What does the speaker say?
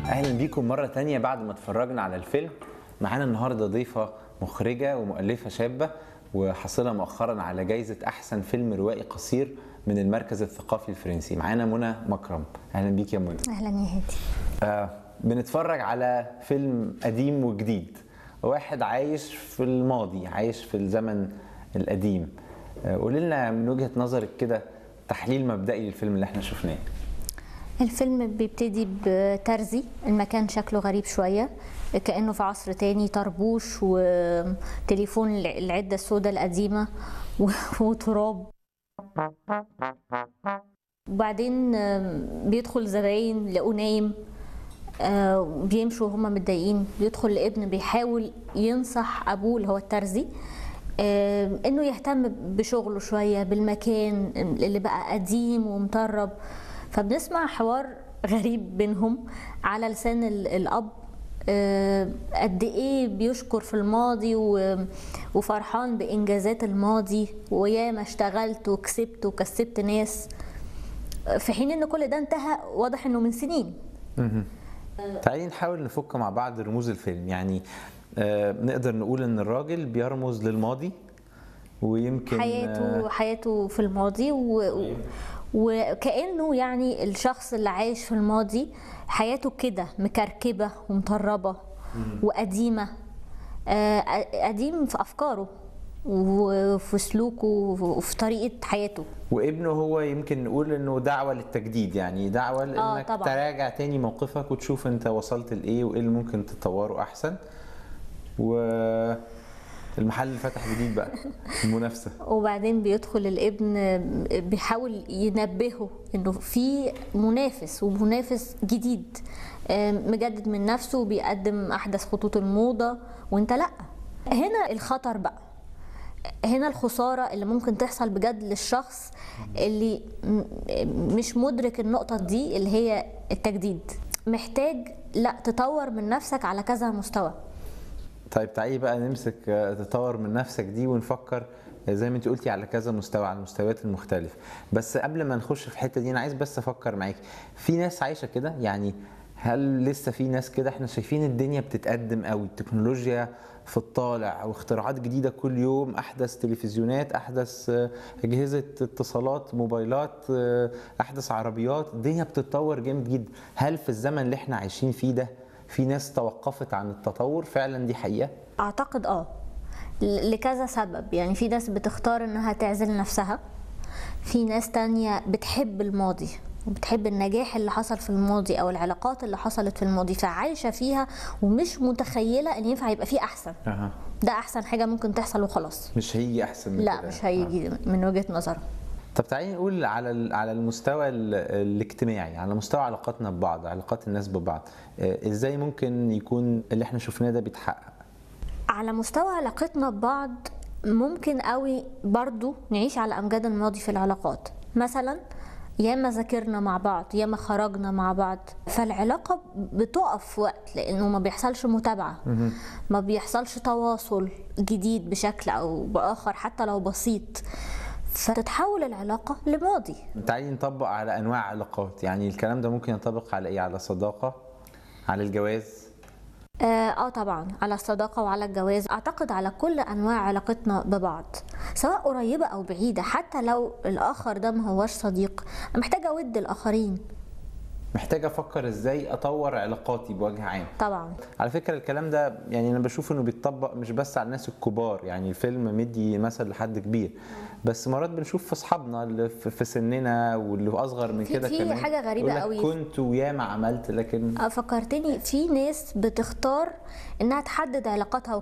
اهلا بيكم مره تانية بعد ما اتفرجنا على الفيلم معانا النهارده ضيفه مخرجه ومؤلفه شابه وحاصله مؤخرا على جائزه احسن فيلم روائي قصير من المركز الثقافي الفرنسي معانا منى مكرم اهلا بيك يا منى اهلا يا هادي آه بنتفرج على فيلم قديم وجديد واحد عايش في الماضي عايش في الزمن القديم آه قولي لنا من وجهه نظرك كده تحليل مبدئي للفيلم اللي احنا شفناه الفيلم بيبتدي بترزي المكان شكله غريب شوية كأنه في عصر تاني طربوش وتليفون العدة السوداء القديمة و- وتراب وبعدين بيدخل زباين لقوه نايم آه، بيمشوا وهم متضايقين بيدخل لابن بيحاول ينصح ابوه اللي هو الترزي آه، انه يهتم بشغله شويه بالمكان اللي بقى قديم ومطرب فبنسمع حوار غريب بينهم على لسان ال- الاب آه، قد ايه بيشكر في الماضي و- وفرحان بانجازات الماضي وياما اشتغلت وكسبت وكسبت ناس في حين ان كل ده انتهى واضح انه من سنين تعالي نحاول نفك مع بعض رموز الفيلم يعني آه نقدر نقول ان الراجل بيرمز للماضي ويمكن حياته آه حياته في الماضي و... و- وكأنه يعني الشخص اللي عايش في الماضي حياته كده مكركبة ومطربة وقديمة آه، قديم في أفكاره وفي سلوكه وفي طريقة حياته وابنه هو يمكن نقول انه دعوه للتجديد يعني دعوه لانك طبعاً. تراجع تاني موقفك وتشوف انت وصلت لايه وايه اللي ممكن تطوره احسن و المحل اللي فتح جديد بقى المنافسه وبعدين بيدخل الابن بيحاول ينبهه انه في منافس ومنافس جديد مجدد من نفسه وبيقدم احدث خطوط الموضه وانت لا هنا الخطر بقى هنا الخساره اللي ممكن تحصل بجد للشخص اللي م- مش مدرك النقطه دي اللي هي التجديد محتاج لا تطور من نفسك على كذا مستوى طيب تعالي بقى نمسك آه، تطور من نفسك دي ونفكر آه، زي ما انت قلتي على كذا مستوى على المستويات المختلفة بس قبل ما نخش في الحتة دي انا عايز بس افكر معاك في ناس عايشة كده يعني هل لسه في ناس كده احنا شايفين الدنيا بتتقدم قوي التكنولوجيا في الطالع واختراعات جديدة كل يوم احدث تلفزيونات احدث آه، اجهزة اتصالات موبايلات آه، احدث عربيات الدنيا بتتطور جامد جدا هل في الزمن اللي احنا عايشين فيه ده في ناس توقفت عن التطور فعلا دي حقيقة اعتقد اه ل- لكذا سبب يعني في ناس بتختار انها تعزل نفسها في ناس تانية بتحب الماضي وبتحب النجاح اللي حصل في الماضي او العلاقات اللي حصلت في الماضي فعايشة فيها ومش متخيلة ان ينفع يبقى فيه احسن أها. ده احسن حاجة ممكن تحصل وخلاص مش هيجي احسن من لا كده. مش هيجي من وجهة نظرهم طب تعالي نقول على ال- على المستوى ال- الاجتماعي على مستوى علاقاتنا ببعض علاقات الناس ببعض آه، ازاي ممكن يكون اللي احنا شفناه ده بيتحقق على مستوى علاقتنا ببعض ممكن قوي برضو نعيش على امجاد الماضي في العلاقات مثلا ياما ذاكرنا مع بعض ياما خرجنا مع بعض فالعلاقة بتقف في وقت لأنه ما بيحصلش متابعة ما بيحصلش تواصل جديد بشكل أو بآخر حتى لو بسيط فتتحول العلاقة لماضي تعالي نطبق على انواع علاقات يعني الكلام ده ممكن ينطبق على ايه على صداقة على الجواز آه, اه طبعا على الصداقة وعلى الجواز اعتقد على كل انواع علاقتنا ببعض سواء قريبة او بعيدة حتى لو الاخر ده ما هوش صديق انا محتاجة اود الاخرين محتاج افكر ازاي اطور علاقاتي بوجه عام طبعا على فكرة الكلام ده يعني أنا بشوف إنه بيتطبق مش بس على الناس الكبار يعني الفيلم مدي مثل لحد كبير بس مرات بنشوف في أصحابنا اللي في في سننا واللي أصغر من في- كده في كمان حاجة غريبة يقول لك قوي. كنت وياما عملت لكن آه، فكرتني في ناس بتختار انها تحدد علاقاتها